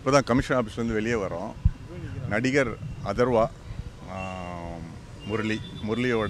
இப்போ தான் கமிஷன் ஆஃபீஸ்லேருந்து வெளியே வரோம் நடிகர் அதர்வா ஆம், முரளி முரளியோட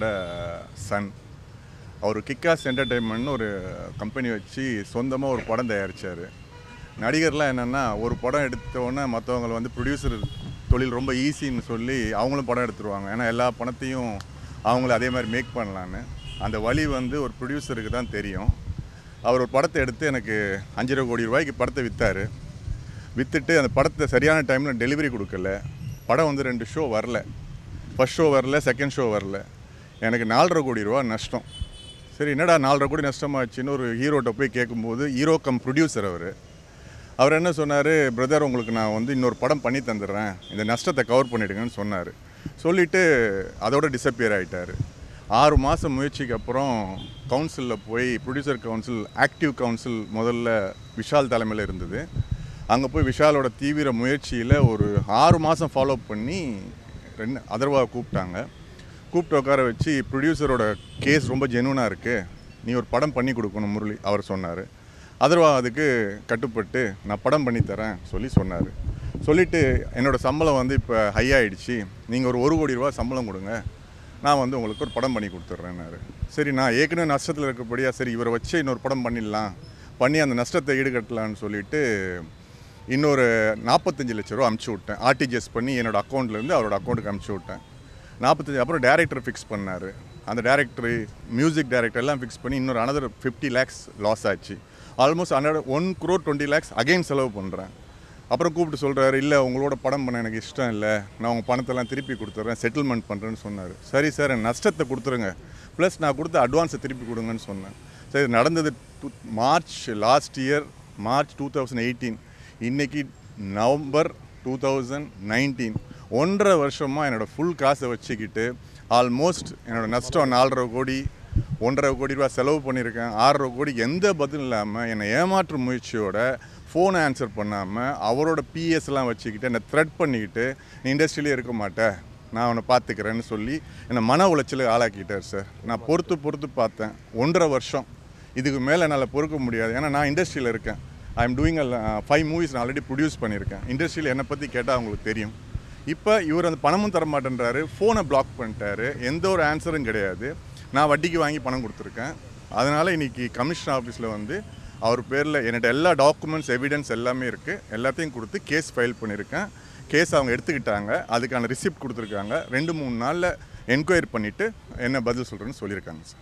சன் அவர் கிக்காஸ் என்டர்டெயின்மெண்ட்னு ஒரு கம்பெனி வச்சு சொந்தமாக ஒரு படம் தயாரித்தார் நடிகர்லாம் என்னென்னா ஒரு படம் எடுத்த உடனே மற்றவங்க வந்து ப்ரொடியூசர் தொழில் ரொம்ப ஈஸின்னு சொல்லி அவங்களும் படம் எடுத்துருவாங்க ஏன்னா எல்லா பணத்தையும் அவங்கள அதே மாதிரி மேக் பண்ணலான்னு அந்த வழி வந்து ஒரு ப்ரொடியூசருக்கு தான் தெரியும் அவர் ஒரு படத்தை எடுத்து எனக்கு அஞ்சரை கோடி ரூபாய்க்கு படத்தை விற்றாரு விற்றுட்டு அந்த படத்தை சரியான டைமில் டெலிவரி கொடுக்கல படம் வந்து ரெண்டு ஷோ வரல ஃபர்ஸ்ட் ஷோ வரல செகண்ட் ஷோ வரல எனக்கு நாலரை கோடி ரூபா நஷ்டம் சரி என்னடா நாலரை கோடி நஷ்டமாச்சுன்னு ஒரு ஹீரோட்ட போய் கேட்கும்போது ஹீரோ கம் ப்ரொடியூசர் அவர் அவர் என்ன சொன்னார் பிரதர் உங்களுக்கு நான் வந்து இன்னொரு படம் பண்ணி தந்துடுறேன் இந்த நஷ்டத்தை கவர் பண்ணிடுங்கன்னு சொன்னார் சொல்லிவிட்டு அதோட டிசப்பியர் ஆகிட்டார் ஆறு மாதம் முயற்சிக்கு அப்புறம் கவுன்சிலில் போய் ப்ரொடியூசர் கவுன்சில் ஆக்டிவ் கவுன்சில் முதல்ல விஷால் தலைமையில் இருந்தது அங்கே போய் விஷாலோட தீவிர முயற்சியில் ஒரு ஆறு மாதம் ஃபாலோ பண்ணி ரெண்டு அதர்வா கூப்பிட்டாங்க கூப்பிட்டு உட்கார வச்சு ப்ரொடியூசரோட கேஸ் ரொம்ப ஜெனுவனாக இருக்குது நீ ஒரு படம் பண்ணி கொடுக்கணும் முரளி அவர் சொன்னார் அதர்வா அதுக்கு கட்டுப்பட்டு நான் படம் பண்ணி தரேன் சொல்லி சொன்னார் சொல்லிவிட்டு என்னோடய சம்பளம் வந்து இப்போ ஹை ஆயிடுச்சு நீங்கள் ஒரு ஒரு கோடி ரூபா சம்பளம் கொடுங்க நான் வந்து உங்களுக்கு ஒரு படம் பண்ணி கொடுத்துட்றேன்னாரு சரி நான் ஏற்கனவே நஷ்டத்தில் இருக்கபடியா சரி இவரை வச்சு இன்னொரு படம் பண்ணிடலாம் பண்ணி அந்த நஷ்டத்தை ஈடுகட்டலான்னு சொல்லிட்டு இன்னொரு நாற்பத்தஞ்சு லட்ச ரூபா அமுச்சு விட்டேன் ஆர்டிஜிஎஸ் பண்ணி என்னோட அக்கௌண்ட்லேருந்து அவரோட அக்கௌண்ட்டுக்கு அமுச்சு விட்டேன் நாற்பத்தஞ்சு அப்புறம் டேரக்டர் ஃபிக்ஸ் பண்ணார் அந்த டேரக்டர் மியூசிக் டைரக்டர் எல்லாம் ஃபிக்ஸ் பண்ணி இன்னொரு அனதர் ஃபிஃப்டி லேக்ஸ் லாஸ் ஆச்சு almost hundred one crore twenty lakhs again செலவு பண்ணுறேன் அப்புறம் கூப்பிட்டு சொல்கிறாரு இல்லை உங்களோட படம் பண்ண எனக்கு இஷ்டம் இல்லை நான் உங்கள் பணத்தெல்லாம் திருப்பி கொடுத்துட்றேன் செட்டில்மெண்ட் பண்ணுறேன்னு சொன்னார் சரி சார் என் நஷ்டத்தை கொடுத்துருங்க ப்ளஸ் நான் கொடுத்த அட்வான்ஸை திருப்பி கொடுங்கன்னு சொன்னேன் சரி இது நடந்தது two March last year March two thousand eighteen இன்றைக்கி நவம்பர் டூ தௌசண்ட் நைன்டீன் ஒன்றரை வருஷமாக என்னோடய ஃபுல் காசை வச்சுக்கிட்டு ஆல்மோஸ்ட் என்னோடய நஷ்டம் நாலரை கோடி ஒன்றரை கோடி ரூபா செலவு பண்ணியிருக்கேன் ஆறரை கோடி எந்த பதிலும் இல்லாமல் என்னை ஏமாற்று முயற்சியோட ஃபோனை ஆன்சர் பண்ணாமல் அவரோட பிஎஸ்லாம் வச்சுக்கிட்டு என்னை த்ரெட் பண்ணிக்கிட்டு நீ இண்டஸ்ட்ரியிலே இருக்க மாட்டேன் நான் அவனை பார்த்துக்கிறேன்னு சொல்லி என்னை மன உளைச்சலுக்கு ஆளாக்கிட்டார் சார் நான் பொறுத்து பொறுத்து பார்த்தேன் ஒன்றரை வருஷம் இதுக்கு மேலே என்னால் பொறுக்க முடியாது ஏன்னா நான் இண்டஸ்ட்ரியில் இருக்கேன் I am doing five movies நான் ஆல்ரெடி ப்ரொடியூஸ் பண்ணியிருக்கேன் இண்டஸ்ட்ரியில் என்னை பற்றி கேட்டால் அவங்களுக்கு தெரியும் இப்போ இவர் அந்த பணமும் தர மாட்டேன்றாரு ஃபோனை பிளாக் பண்ணிட்டாரு எந்த ஒரு ஆன்சரும் கிடையாது நான் வட்டிக்கு வாங்கி பணம் கொடுத்துருக்கேன் அதனால் இன்றைக்கி கமிஷன் ஆஃபீஸில் வந்து அவர் பேரில் என்கிட்ட எல்லா டாக்குமெண்ட்ஸ் எவிடன்ஸ் எல்லாமே இருக்குது எல்லாத்தையும் கொடுத்து கேஸ் ஃபைல் பண்ணியிருக்கேன் கேஸ் அவங்க எடுத்துக்கிட்டாங்க அதுக்கான ரிசிப்ட் கொடுத்துருக்காங்க ரெண்டு மூணு நாளில் என்கொயரி பண்ணிவிட்டு என்ன பதில் சொல்கிறேன்னு சொல்லியிருக்காங்க சார்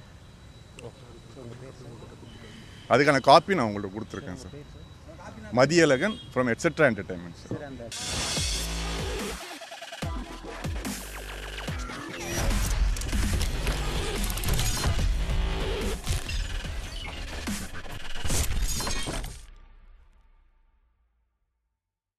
அதுக்கான காப்பி நான் உங்கள்கிட்ட கொடுத்துருக்கேன் sir Mathiyazhagan from etcetera entertainment sir